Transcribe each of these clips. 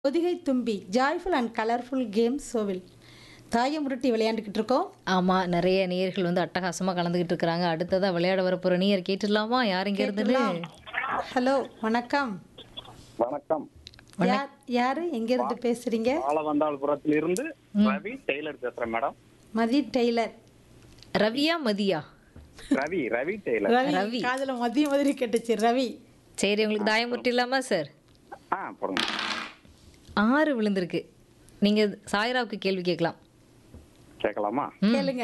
பொதிகை தும்பி joyful and colourful game ஷோவில் தாயம் உருட்டி விளையாண்டுக்கிட்டு இருக்கோம் ஆமாம் நிறைய நேயர்கள் வந்து அட்டகாசமாக கலந்துக்கிட்டு இருக்கிறாங்க அடுத்ததாக விளையாட வரப்போகிற நேயர் கேட்டுடலாமா யார் இங்கே இருந்துன்னு ஹலோ வணக்கம் வணக்கம் யார் யாரு எங்கேருந்து பேசுறீங்க ஆலவந்தாள்புரத்துல இருந்து ரவி டெய்லர் பேசுறேன் மேடம் மதி டெய்லர் ரவியா மதியா ரவி ரவி டெய்லர் ரவி ரவி. காதுல மதிய மாதிரி கேட்டுச்சு ரவி சரி உங்களுக்கு தாயம் முட்டிடலாமா சார் ஆ போடுங்க ஆறு விழுந்திருக்கு நீங்கள் சாய்ராவுக்கு கேள்வி கேட்கலாம் கேட்கலாமா கேளுங்க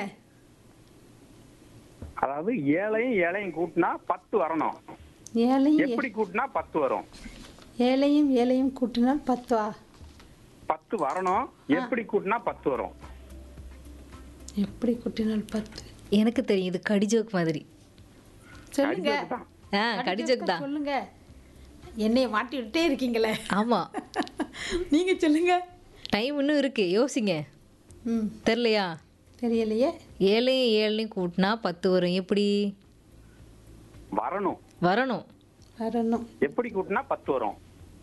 அதாவது ஏழையும் ஏழையும் கூட்டினா பத்து வரணும் ஏழையும் எப்படி கூட்டினா பத்து வரும் ஏழையும் ஏழையும் கூட்டினால் பத்துவா பத்து வரணும் எப்படி கூட்டினா பத்து வரும் எப்படி கூட்டினால் பத்து எனக்கு தெரியும் இது கடிஜோக் மாதிரி சொல்லுங்க அதுதான். ஆ கடிஜோக் தான் சொல்லுங்க என்னைய மாட்டி விட்டே இருக்கீங்களே ஆமாம் நீங்க சொல்லுங்க டைம் இன்னும் இருக்கு யோசிங்க ம் தெரிலையா தெரியலையே ஏழையும் ஏழையும் கூட்டினா பத்து வரும் எப்படி வரணும் வரணும் வரணும் எப்படி கூட்டினா பத்து வரும்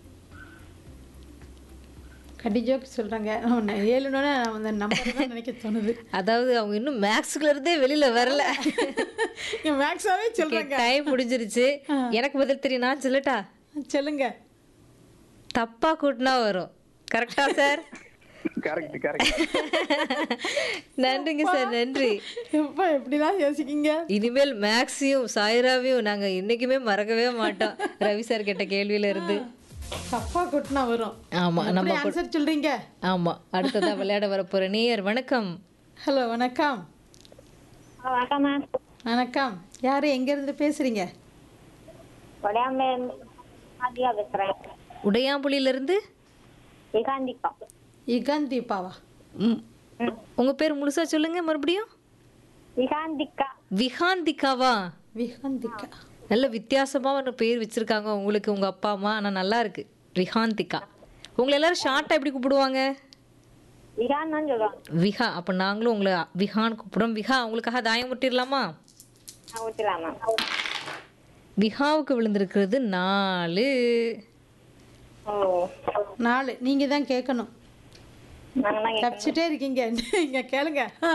கடி ஜோக் சொல்றாங்க நான் ஏழுனோட நான் அந்த நம்பர் தான் நினைக்க தோணுது அதாவது அவங்க இன்னும் மேக்ஸ்ல இருந்தே வெளியில வரல என் மேக்ஸாவே சொல்றாங்க டைம் முடிஞ்சிருச்சு எனக்கு பதில் தெரியும் நான் சொல்லட்டா சொல்லுங்க தப்பா கூட்டினா வரும் கரெக்டா சார் கரெக்ட் கரெக்ட் நன்றிங்க சார் நன்றி எப்பா எப்படிலாம் யோசிக்கீங்க இனிமேல் மேக்ஸையும் சாய்ராவையும் நாங்க இன்னைக்குமே மறக்கவே மாட்டோம் ரவி சார் கேட்ட கேள்வியில இருந்து தப்பா கொட்டினா வரும் ஆமா நம்ம எப்படி ஆன்சர் சொல்றீங்க ஆமா அடுத்ததா விளையாட வரப்போற நேயர் வணக்கம் ஹலோ வணக்கம் வணக்கம் மேம் வணக்கம் யாரு எங்க இருந்து பேசுறீங்க உடையாம ஆதியா பேசுறேன் உடையாம்புலியில இருந்து விகாந்திகா இகான் தீபாவா ம், உங்க பேர் முழுசா சொல்லுங்க மறுபடியும் விகாந்திகா விகாந்திகாவா விகாந்திகா நல்ல வித்தியாசமாக ஒரு பேர் வச்சிருக்காங்க உங்களுக்கு உங்க அப்பா அம்மா ஆனா நல்லா இருக்கு ரிஹாந்திகா உங்களை எல்லாரும் ஷார்ட்டா எப்படி கூப்பிடுவாங்க விகான் தான் சொல்லுவாங்க விஹா அப்ப நாங்களும் உங்களை விஹான்னு கூப்பிடுறோம் விஹா உங்களுக்காக தாயம் முட்டிடலாமா நான் ஊற்றலாம் மேம் விஹாவுக்கு விழுந்திருக்கிறது நாலு ஓ நாலு நீங்க தான் கேட்கணும் நாங்கள் தான் கேட்கணும். தப்பிச்சுட்டே இருக்கீங்க நீங்க கேளுங்க ஆ.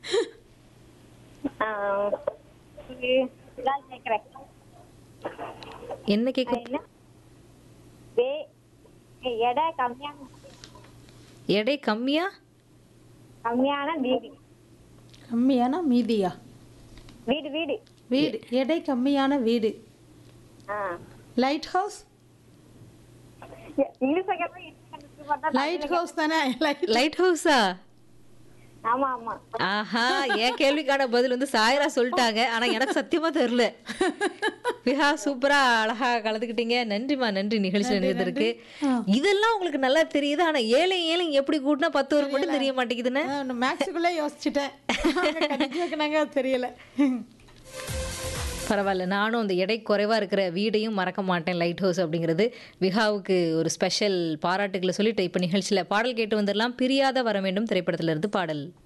ஆ, இது இதான் கேட்குறேன் என்ன கேட்க என்ன வே எடை கம்மியான எடை கம்மியா கம்மியான வீடு கம்மியான மீதியா வீடு வீடு வீடு எடை கம்மியான வீடு ஆ லைட் ஹவுஸ் இங்கிலீஷ் கேட்கறது பார்த்தா லைட் ஹவுஸ் தானே லைட் லைட் ஹவுஸா ஆமா ஆமா ஆஹா என் கேள்விக்கான பதில் வந்து சாயரா சொல்லிட்டாங்க ஆனா எனக்கு சத்தியமா தெரியல விஹா சூப்பரா அழகா கலந்துக்கிட்டீங்க நன்றிமா நன்றி நிகழ்ச்சி நினைவதற்கு இதெல்லாம் உங்களுக்கு நல்லா தெரியுது ஆனா ஏழை ஏழை எப்படி கூட்டினா பத்து வரும் மட்டும் தெரிய மாட்டேங்குதுன்னு மேக்ஸுக்குள்ளே யோசிச்சுட்டேன் கண்டிப்பாக தெரியல பரவாயில்ல நானும் அந்த எடை குறைவாக இருக்கிற வீடையும் மறக்க மாட்டேன் லைட் ஹவுஸ் அப்படிங்கிறது விஹாவுக்கு ஒரு ஸ்பெஷல் பாராட்டுகளை சொல்லிட்டு இப்போ நிகழ்ச்சியில் பாடல் கேட்டு வந்துடலாம் பிரியாத வர வேண்டும் திரைப்படத்துல இருந்து பாடல்